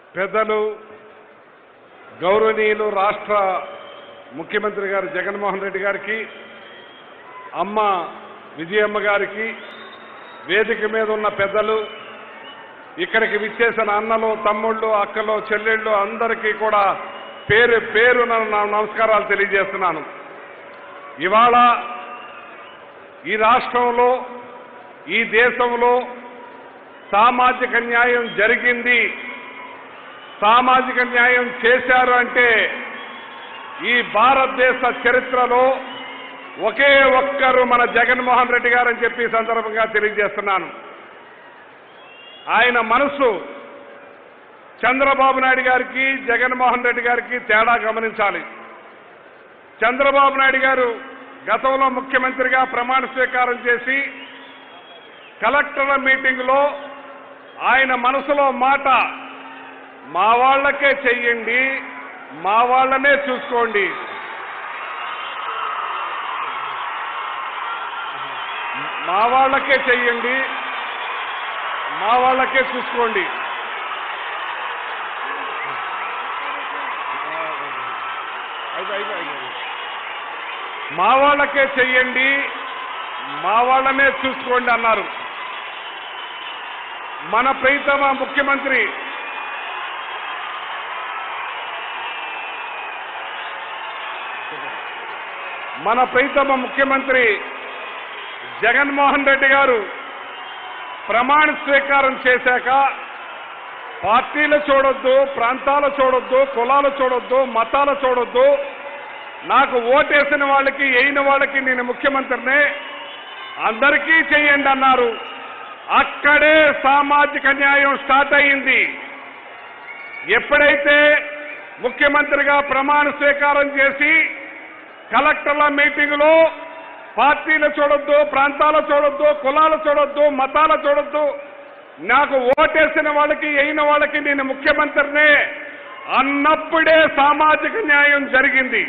పెద్దలు గౌరవనీయులు రాష్ట్ర ముఖ్యమంత్రి గారు జగన్మోహన్ రెడ్డి గారికి అమ్మ విజయమ్మ గారికి వేదిక మీద ఉన్న పెద్దలు ఇక్కడికి విచ్చేసిన అన్నలు తమ్ముళ్ళు అక్కలు చెల్లెళ్ళు అందరికీ కూడా పేరు పేరు నమస్కారాలు తెలియజేస్తున్నాను ఇవాళ ఈ రాష్ట్రంలో ఈ దేశంలో సామాజిక న్యాయం జరిగింది సామాజిక న్యాయం చేశారు అంటే ఈ భారతదేశ చరిత్రలో ఒకే ఒక్కరు మన జగన్మోహన్ రెడ్డి గారు అని చెప్పి ఈ సందర్భంగా తెలియజేస్తున్నాను ఆయన మనసు చంద్రబాబు నాయుడు గారికి జగన్మోహన్ రెడ్డి గారికి తేడా గమనించాలి చంద్రబాబు నాయుడు గారు గతంలో ముఖ్యమంత్రిగా ప్రమాణ స్వీకారం చేసి కలెక్టర్ల మీటింగ్లో ఆయన మనసులో మాట మా వాళ్ళకే చెయ్యండి మా వాళ్ళనే చూసుకోండి మా వాళ్ళకే చెయ్యండి మా వాళ్ళకే చూసుకోండి ఐదు, ఐదు, ఐదు, ఐదు. మా వాళ్ళకే చెయ్యండి మా వాళ్ళనే చూసుకోండి అన్నారు మన ప్రీతమ ముఖ్యమంత్రి మన ప్రీతమ ముఖ్యమంత్రి జగన్మోహన్ రెడ్డి గారు ప్రమాణ స్వీకారం చేశాక పార్టీలు చూడొద్దు ప్రాంతాలు చూడొద్దు కులాలు చూడొద్దు మతాలు చూడొద్దు నాకు ఓటేసిన వాళ్ళకి అయిన వాళ్ళకి నేను ముఖ్యమంత్రినే అందరికీ చెయ్యండి అన్నారు అక్కడే సామాజిక న్యాయం స్టార్ట్ అయింది ఎప్పుడైతే ముఖ్యమంత్రిగా ప్రమాణ స్వీకారం చేసి కలెక్టర్ల మీటింగులో పార్టీలు చూడొద్దు ప్రాంతాలు చూడొద్దు కులాలు చూడొద్దు మతాలు చూడొద్దు నాకు ఓటేసిన వాళ్ళకి అయిన వాళ్ళకి నేను ముఖ్యమంత్రినే అన్నప్పుడే సామాజిక న్యాయం జరిగింది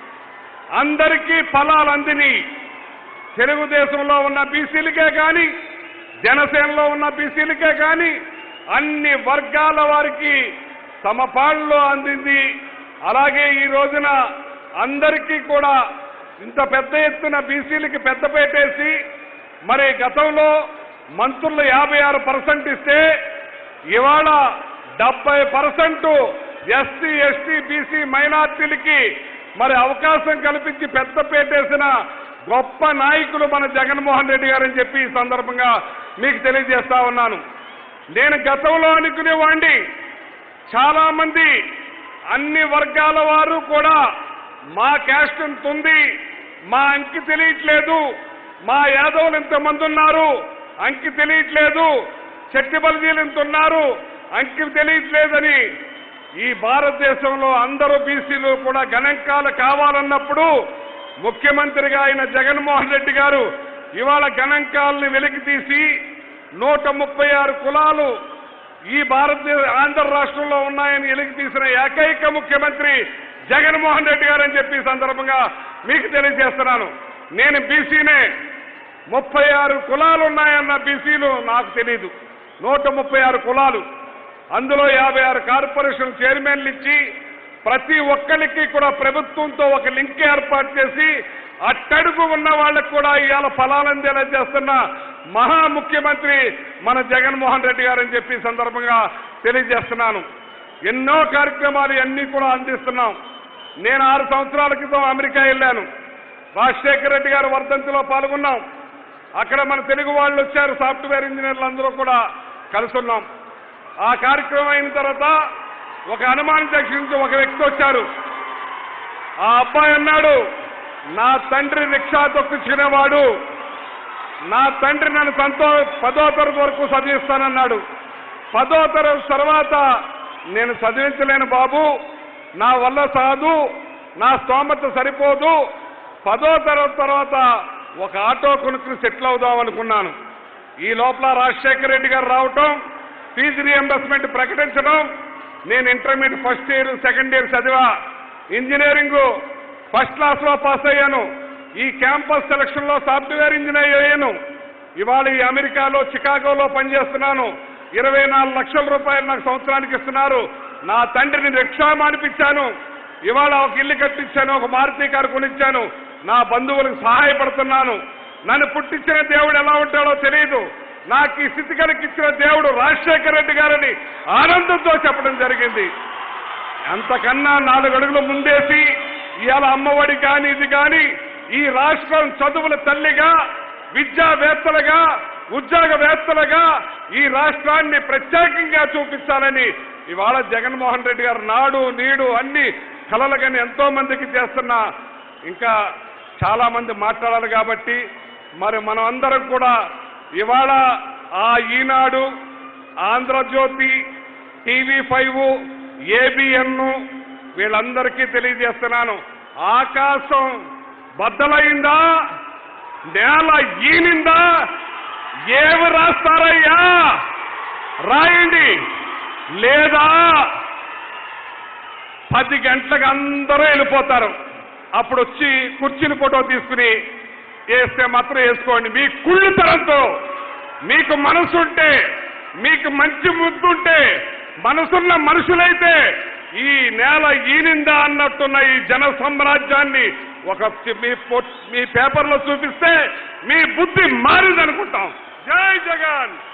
అందరికీ ఫలాలు అందిని తెలుగుదేశంలో ఉన్న బీసీలకే కానీ జనసేనలో ఉన్న బీసీలకే కానీ అన్ని వర్గాల వారికి సమపాళ్ళలో అందింది అలాగే ఈ రోజున అందరికీ కూడా ఇంత పెద్ద ఎత్తున బీసీలకి పెద్ద పెట్టేసి మరి గతంలో మంత్రులు యాభై ఆరు పర్సెంట్ ఇస్తే ఇవాళ డెబ్బై పర్సెంట్ ఎస్సీ ఎస్టీ బీసీ మైనార్టీలకి మరి అవకాశం కల్పించి పెద్ద పెట్టేసిన గొప్ప నాయకులు మన జగన్మోహన్ రెడ్డి గారని చెప్పి ఈ సందర్భంగా మీకు తెలియజేస్తా ఉన్నాను నేను గతంలో అనుకునేవాడిని చాలా మంది అన్ని వర్గాల వారు కూడా మా క్యాస్ట్ ఇంత ఉంది మా అంకి తెలియట్లేదు మా యాదవులు ఇంతమంది ఉన్నారు అంకి తెలియట్లేదు చెట్టి బలిజీలు ఇంత ఉన్నారు అంకి తెలియట్లేదని ఈ భారతదేశంలో అందరూ బీసీలు కూడా గణాంకాలు కావాలన్నప్పుడు ముఖ్యమంత్రిగా ఆయన జగన్మోహన్ రెడ్డి గారు ఇవాళ గణాంకాలని వెలికి తీసి నూట ముప్పై ఆరు కులాలు ఈ భారతదేశ ఆంధ్ర రాష్ట్రంలో ఉన్నాయని వెలికి తీసిన ఏకైక ముఖ్యమంత్రి జగన్మోహన్ రెడ్డి గారు అని చెప్పి ఈ సందర్భంగా మీకు తెలియజేస్తున్నాను నేను బీసీనే ముప్పై ఆరు కులాలు ఉన్నాయన్న బీసీలు నాకు తెలియదు నూట ముప్పై ఆరు కులాలు అందులో యాభై ఆరు కార్పొరేషన్ చైర్మన్లు ఇచ్చి ప్రతి ఒక్కరికి కూడా ప్రభుత్వంతో ఒక లింక్ ఏర్పాటు చేసి అట్టడుగు ఉన్న వాళ్ళకు కూడా ఇవాళ ఫలాలందేలా చేస్తున్న మహా ముఖ్యమంత్రి మన జగన్మోహన్ రెడ్డి గారు అని చెప్పి ఈ సందర్భంగా తెలియజేస్తున్నాను ఎన్నో కార్యక్రమాలు అన్నీ కూడా అందిస్తున్నాం నేను ఆరు సంవత్సరాల క్రితం అమెరికా వెళ్ళాను రాజశేఖర రెడ్డి గారు వర్ధంతిలో పాల్గొన్నాం అక్కడ మన తెలుగు వాళ్ళు వచ్చారు సాఫ్ట్వేర్ ఇంజనీర్లు అందరూ కూడా కలుసున్నాం ఆ కార్యక్రమం అయిన తర్వాత ఒక హనుమాన్ జంక్షన్ నుంచి ఒక వ్యక్తి వచ్చారు ఆ అబ్బాయి అన్నాడు నా తండ్రి రిక్షా తొక్కించుకునేవాడు నా తండ్రి నన్ను సంతో పదో తరగతి వరకు చదివిస్తానన్నాడు పదో తరగతి తర్వాత నేను చదివించలేను బాబు నా వల్ల సాదు నా స్తోమత సరిపోదు పదో తరగతి తర్వాత ఒక ఆటో కొనుక్కుని సెటిల్ అవుదాం అనుకున్నాను ఈ లోపల రాజశేఖర రెడ్డి గారు రావటం ఫీజు రియంబర్స్మెంట్ ప్రకటించడం నేను intermediate first year second year చదివా ఇంజనీరింగ్ ఫస్ట్ క్లాస్ లో పాస్ అయ్యాను ఈ క్యాంపస్ సెలక్షన్ లో సాఫ్ట్వేర్ ఇంజనీర్ అయ్యాను ఇవాళ ఈ అమెరికాలో చికాగోలో పనిచేస్తున్నాను ఇరవై నాలుగు లక్షల రూపాయలు నాకు సంవత్సరానికి ఇస్తున్నారు నా తండ్రిని రిక్షా మానిపించాను ఇవాళ ఒక ఇల్లు కట్టించాను ఒక మారుతి కారు కొనిచ్చాను నా బంధువులకు సహాయపడుతున్నాను నన్ను పుట్టించిన దేవుడు ఎలా ఉంటాడో తెలియదు నాకు ఈ స్థితి కలిగించిన దేవుడు రాజశేఖర రెడ్డి గారని ఆనందంతో చెప్పడం జరిగింది అంతకన్నా నాలుగు అడుగులు ముందేసి ఇవాళ అమ్మఒడి కానీ ఇది కానీ ఈ రాష్ట్రం చదువుల తల్లిగా విద్యావేత్తలుగా ఉద్యోగవేత్తలుగా ఈ రాష్ట్రాన్ని ప్రత్యేకంగా చూపించాలని ఇవాళ జగన్మోహన్ రెడ్డి గారు నాడు నీడు అన్ని కలలుగాని ఎంతో మందికి చేస్తున్న ఇంకా చాలా మంది మాట్లాడాలి కాబట్టి మరి మనం అందరం కూడా ఇవాళ ఆ Eenadu Andhra Jyothi TV five ABN వీళ్ళందరికీ తెలియజేస్తున్నాను ఆకాశం బద్దలైందా నేల ఈనిందా ఏమి రాస్తారయ్యా రాయండి లేదా పది గంటలకు అందరూ వెళ్ళిపోతారు అప్పుడు వచ్చి కుర్చీని ఫోటో తీసుకుని వేస్తే మాత్రం వేసుకోండి మీ కుళ్ళుతనంతో మీకు మనసుంటే మీకు మంచి ముద్దుంటే మనసున్న మనుషులైతే ఈ నేల ఈనిందా అన్నట్టున్న ఈ జన సామ్రాజ్యాన్ని ఒక చి- మీ పొ- మీ పేపర్లో చూపిస్తే మీ బుద్ధి మారిందనుకుంటాం జై జగన్